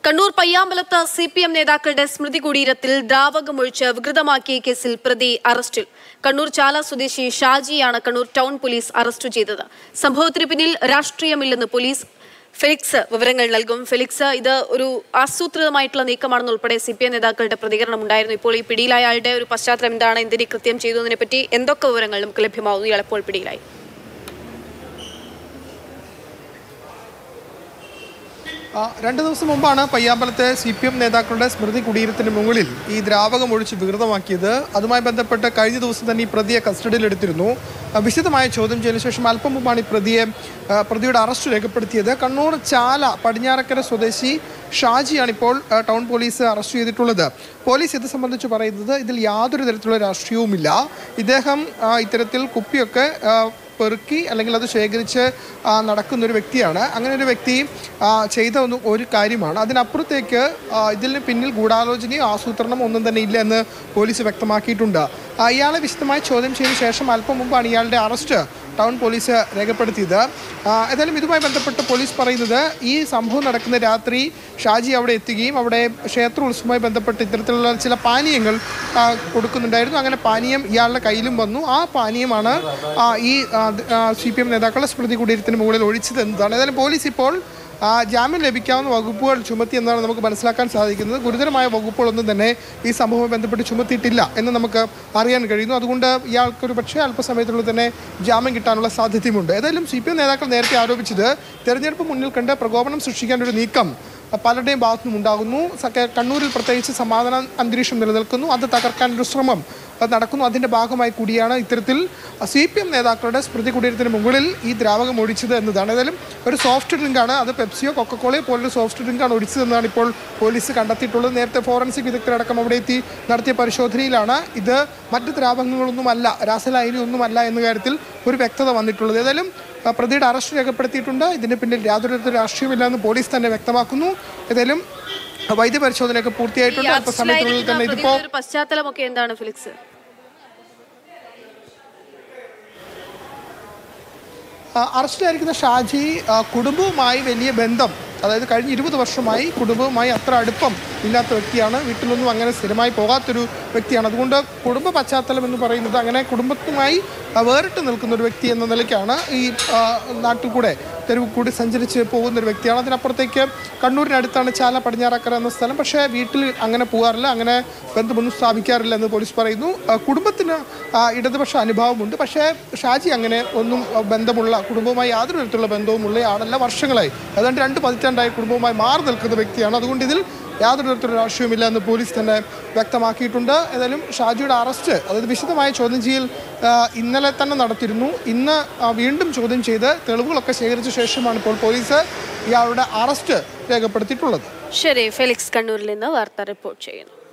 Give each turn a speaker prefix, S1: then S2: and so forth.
S1: കണ്ണൂർ പയ്യാമ്പലത്ത് C P M നേതാക്കളുടെ സ്മൃതി കുടീരത്തിൽ ദ്രാവകമൊഴിച്ച് വികൃതമാക്കിയ കേസിൽ പ്രതി അറസ്റ്റിൽ കണ്ണൂർ ചാല സ്വദേശി ഷാജിയാണ് കണ്ണൂർ ടൗൺ പോലീസ് അറസ്റ്റ് ചെയ്തത് സംഭവത്തിന് പിന്നിൽ രാഷ്ട്രീയമില്ലെന്ന് പോലീസ് ഫെലിക്സ് വിവരങ്ങൾ നൽകും ഫെലിക്സ് ഇത് ഒരു ആസൂത്രിതമായിട്ടുള്ള നീക്കമാണെന്ന് ഉൾപ്പെടെ സി പി എം നേതാക്കളുടെ പ്രതികരണം ഉണ്ടായിരുന്നു ഇപ്പോൾ ഈ പിടിയിലായ ആളുടെ ഒരു പശ്ചാത്തലം എന്താണ് എന്തിന് കൃത്യം ചെയ്തു എന്നതിനെ പറ്റി എന്തൊക്കെ വിവരങ്ങൾ നമുക്ക് ലഭ്യമാവുന്നു ഇയാൾ എപ്പോൾ പിടിയിലായി
S2: ആ, രണ്ട് ദിവസം മുമ്പാണ് പയ്യാമ്പലത്തെ സി പി എം നേതാക്കളുടെ സ്മൃതി കുടീരത്തിന് മുകളിൽ ഈ ദ്രാവകം ഒഴിച്ച് വികൃതമാക്കിയത് അതുമായി ബന്ധപ്പെട്ട് കഴിഞ്ഞ ദിവസം തന്നെ ഈ പ്രതിയെ കസ്റ്റഡിയിലെടുത്തിരുന്നു ആ, വിശദമായ ചോദ്യം ചെയ്തതിനു ശേഷം അല്പം മുമ്പാണ് ഈ പ്രതിയെ ആ, പ്രതിയുടെ അറസ്റ്റ് രേഖപ്പെടുത്തിയത് കണ്ണൂർ ചാല പടിഞ്ഞാറക്കര സ്വദേശി ഷാജിയാണ് ഇപ്പോൾ ആ, ടൗൺ പോലീസ് അറസ്റ്റ് ചെയ്തിട്ടുള്ളത് പോലീസ് ഇത് സംബന്ധിച്ച് പറയുന്നത് ഇതിൽ യാതൊരു തരത്തിലുള്ള രാഷ്ട്രീയവുമില്ല ഇദ്ദേഹം ആ, ഇത്തരത്തിൽ കുപ്പിയൊക്കെ ആ, പെറുക്കി അല്ലെങ്കിൽ അത് ശേഖരിച്ച് ആ, നടക്കുന്ന ഒരു വ്യക്തിയാണ് അങ്ങനെ ഒരു വ്യക്തി ആ, ചെയ്ത ഒന്ന് ഒരു കാര്യമാണ് അതിനപ്പുറത്തേക്ക് ആ, ഇതിന് പിന്നിൽ ഗൂഢാലോചനയോ ആസൂത്രണം ഒന്നും തന്നെ ഇല്ല എന്ന് പോലീസ് വ്യക്തമാക്കിയിട്ടുണ്ട് ആ, ഇയാളെ വിശദമായി ചോദ്യം ചെയ്ത ശേഷം അല്പം മുമ്പാണ് ഇയാളുടെ അറസ്റ്റ് ടൗൺ പോലീസ് രേഖപ്പെടുത്തിയത് ആ, ഏതായാലും ഇതുമായി ബന്ധപ്പെട്ട് പോലീസ് പറയുന്നത് ഈ സംഭവം നടക്കുന്ന രാത്രി ഷാജി അവിടെ എത്തുകയും അവിടെ ക്ഷേത്രോത്സവവുമായി ബന്ധപ്പെട്ട് ഇത്തരത്തിലുള്ള ചില പാനീയങ്ങൾ ആ, കൊടുക്കുന്നുണ്ടായിരുന്നു അങ്ങനെ പാനീയം ഇയാളുടെ കയ്യിലും വന്നു ആ പാനീയമാണ് ആ, ഈ സി പി എം നേതാക്കളുടെ സ്മൃതി കുടീരത്തിന് മുകളിൽ ഒഴിച്ചത് എന്നതാണ് ഏതായാലും പോലീസ് ഇപ്പോൾ ആ, ജാമ്യം ലഭിക്കാവുന്ന വകുപ്പുകൾ ചുമത്തി എന്നാണ് നമുക്ക് മനസ്സിലാക്കാൻ സാധിക്കുന്നത് ഗുരുതരമായ വകുപ്പുകളൊന്നും തന്നെ ഈ സംഭവവുമായി ബന്ധപ്പെട്ട് ചുമത്തിയിട്ടില്ല എന്ന് നമുക്ക് അറിയാൻ കഴിയുന്നു അതുകൊണ്ട് ഇയാൾക്ക് ഒരു പക്ഷേ അല്പസമയത്തിനുള്ളിൽ തന്നെ ജാമ്യം കിട്ടാനുള്ള സാധ്യതയുമുണ്ട് ഏതായാലും സി പി എം നേതാക്കൾ നേരത്തെ ആരോപിച്ചത് തെരഞ്ഞെടുപ്പ് മുന്നിൽ കണ്ട് പ്രകോപനം സൃഷ്ടിക്കാൻ ഒരു നീക്കം പലരുടെയും ഭാഗത്തുനിന്നും ഉണ്ടാകുന്നു സക- കണ്ണൂരിൽ പ്രത്യേകിച്ച് സമാധാന അന്തരീക്ഷം നിലനിൽക്കുന്നു അത് തകർക്കാൻ ഒരു ശ്രമം അത് നടക്കുന്നു അതിൻ്റെ ഭാഗമായി കൂടിയാണ് ഇത്തരത്തിൽ സി പി എം നേതാക്കളുടെ സ്മൃതി കുടീരത്തിന് മുകളിൽ ഈ ദ്രാവകം ഒഴിച്ചത് എന്നതാണ് ഏതായാലും ഒരു സോഫ്റ്റ് ഡ്രിങ്കാണ് അത് പെപ്സിയോ കൊക്കക്കോളയോ പോലൊരു സോഫ്റ്റ് ഡ്രിങ്കാണ് ഒഴിച്ചതെന്നാണ് ഇപ്പോൾ പോലീസ് കണ്ടെത്തിയിട്ടുള്ളത് നേരത്തെ ഫോറൻസിക് വിദഗ്ധരടക്കം അവിടെ എത്തി നടത്തിയ പരിശോധനയിലാണ് ഇത് മറ്റ് ദ്രാവകങ്ങളൊന്നുമല്ല രാസലായനി ഒന്നുമല്ല എന്ന കാര്യത്തിൽ ഒരു വ്യക്തത വന്നിട്ടുള്ളത് ഏതായാലും ആ, പ്രതിയുടെ അറസ്റ്റ് രേഖപ്പെടുത്തിയിട്ടുണ്ട് ഇതിന് പിന്നിൽ യാതൊരു തരത്തിലുള്ള രാഷ്ട്രീയമില്ല എന്ന് പോലീസ് തന്നെ വ്യക്തമാക്കുന്നു ഏതായാലും വൈദ്യപരിശോധനയൊക്കെ
S1: ഈ
S2: പൂർത്തിയായിട്ടുണ്ട് അല്പസമയത്തിനുള്ളിൽ തന്നെ
S1: അറസ്റ്റിലായിരിക്കുന്ന
S2: ഇതിപ്പോ
S1: പ്രതിയുടെ ഒരു പശ്ചാത്തലമൊക്കെ എന്താണ് ഫെലിക്സ്
S2: ആ, അറസ്റ്റിലായിരിക്കുന്ന ഷാജി ആ, കുടുംബവുമായി വലിയ ബന്ധം അതായത് കഴിഞ്ഞ ഇരുപത് വർഷമായി കുടുംബവുമായി അത്ര അടുപ്പം ഇല്ലാത്ത വ്യക്തിയാണ് വീട്ടിലൊന്നും അങ്ങനെ സ്ഥിരമായി പോകാത്തൊരു വ്യക്തിയാണ് അതുകൊണ്ട് കുടുംബ പശ്ചാത്തലം എന്ന് പറയുന്നത് അങ്ങനെ കുടുംബത്തുമായി ആ, വേറിട്ട് നിൽക്കുന്ന ഒരു വ്യക്തി എന്ന നിലയ്ക്കാണ് ഈ ആ, നാട്ടിൽ കൂടെ തെരുവ് കൂടി സഞ്ചരിച്ച് പോകുന്ന ഒരു വ്യക്തിയാണ് അതിനപ്പുറത്തേക്ക് കണ്ണൂരിനടുത്താണ് ചാല പടിഞ്ഞാറക്കര എന്ന സ്ഥലം പക്ഷേ വീട്ടിൽ അങ്ങനെ പോകാറില്ല അങ്ങനെ ബന്ധമൊന്നും സ്ഥാപിക്കാറില്ല എന്ന് പോലീസ് പറയുന്നു ആ, കുടുംബത്തിന് ആ, ഇടതുപക്ഷ അനുഭവമുണ്ട് പക്ഷേ ഷാജി അങ്ങനെ ഒന്നും ആ, ബന്ധമുള്ള കുടുംബവുമായി യാതൊരു തരത്തിലുള്ള ബന്ധവുമുള്ള ആളല്ല വർഷങ്ങളായി ഏതാണ്ട് രണ്ട് പതിറ്റാണ്ടായി കുടുംബവുമായി മാറി നിൽക്കുന്ന വ്യക്തിയാണ് അതുകൊണ്ട് ഇതിൽ യാതൊരു തരത്തിലുള്ള രാഷ്ട്രീയമില്ല എന്ന് പോലീസ് തന്നെ വ്യക്തമാക്കിയിട്ടുണ്ട് ഏതായാലും ഷാജിയുടെ അറസ്റ്റ് അതായത് വിശദമായ ചോദ്യം ചെയ്യൽ ആ, ഇന്നലെ തന്നെ നടത്തിയിരുന്നു ഇന്ന് ആ, വീണ്ടും ചോദ്യം ചെയ്ത് തെളിവുകളൊക്കെ ശേഖരിച്ച ശേഷമാണ് ഇപ്പോൾ പോലീസ് ഇയാളുടെ അറസ്റ്റ് രേഖപ്പെടുത്തിയിട്ടുള്ളത്
S1: ശരി ഫെലിക്സ് കണ്ണൂരിൽ നിന്ന് വാർത്ത റിപ്പോർട്ട് ചെയ്യുന്നു